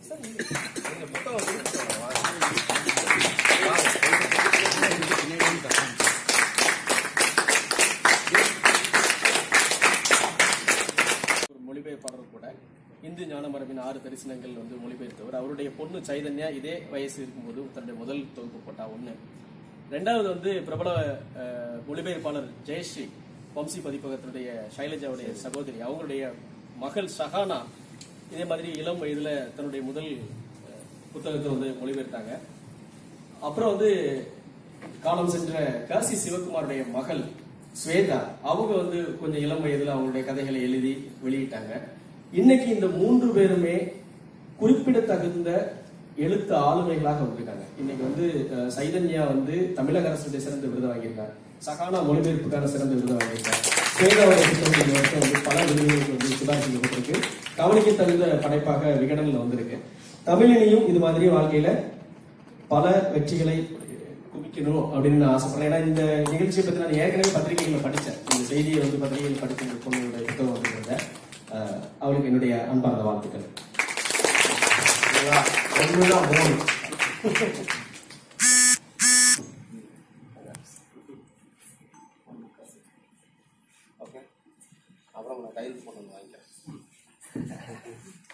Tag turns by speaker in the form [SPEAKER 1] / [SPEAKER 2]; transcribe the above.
[SPEAKER 1] இந்த புத்தகம் கொடுத்துட்டோம். வாங்க. ஒரு மொழிபெயர்ப்பாளர் கூட இந்து ஞான மரபின் ஆறு தரிசனங்கள் வந்து மொழிபெயர்த்தவர் அவருடைய பொண்ணு சைதன்யா இதே வயசு இருக்கும்போது தன்னுடைய முதல் தொகுப்பு போட்டா ஒண்ணு ரெண்டாவது வந்து பிரபல அஹ், மொழிபெயர்ப்பாளர் ஜெயஸ்ரீ வம்சி பதிப்பகத்தினுடைய சைலஜாவுடைய சகோதரி அவங்களுடைய மகள் சஹானா இதே மாதிரி இளம் வயதுல தன்னுடைய முதல் அஹ், புத்தகத்தை வந்து மொழிபெயர்த்தாங்க அப்புறம் வந்து காலம் சென்ற காசி சிவகுமாருடைய மகள் ஸ்வேதா அவங்க வந்து கொஞ்சம் இளம் வயதுல அவங்களுடைய கதைகளை எழுதி வெளியிட்டாங்க இன்னைக்கு இந்த மூன்று பேருமே குறிப்பிடத்தகுந்த எழுத்து ஆளுமைகளாக வந்திருக்காங்க இன்னைக்கு வந்து அஹ், சைதன்யா வந்து தமிழக அரசுடைய சிறந்த விருது வாங்கியிருக்காங்க சகானா மொழிபெயர்ப்புக்கான சிறந்த விருது வாங்கியிருக்காங்க ஸ்வேதாவுடைய புத்தகம் இந்த வருஷம் வந்து பல விருதுகளுக்கு வந்து சுதாரிக்கப்பட்டிருக்கு கவனிக்க தகுந்த படைப்பாக விகடன்ல வந்திருக்கு தமிழினியும் இது மாதிரி வாழ்க்கையில பல வெற்றிகளை குவிக்கணும் அப்படின்னு நான் ஆசைப்படுறேன் ஏன்னா இந்த நிகழ்ச்சியை பத்தி நான் ஏற்கனவே பத்திரிகைகளை படிச்சேன் இந்த செய்தியை வந்து பத்திரிகைகள் படித்த இந்த பொண்ணுடைய புத்தகம் வந்து அவளுக்கு என்னுடைய அன்பார்ந்த வாழ்த்துக்கள் சரிங்களா? ஒண்ணுதான் போகணும் ஓகே அப்புறம் நான் கையில் போட்டு வந்து வாங்கிக்கிறேன்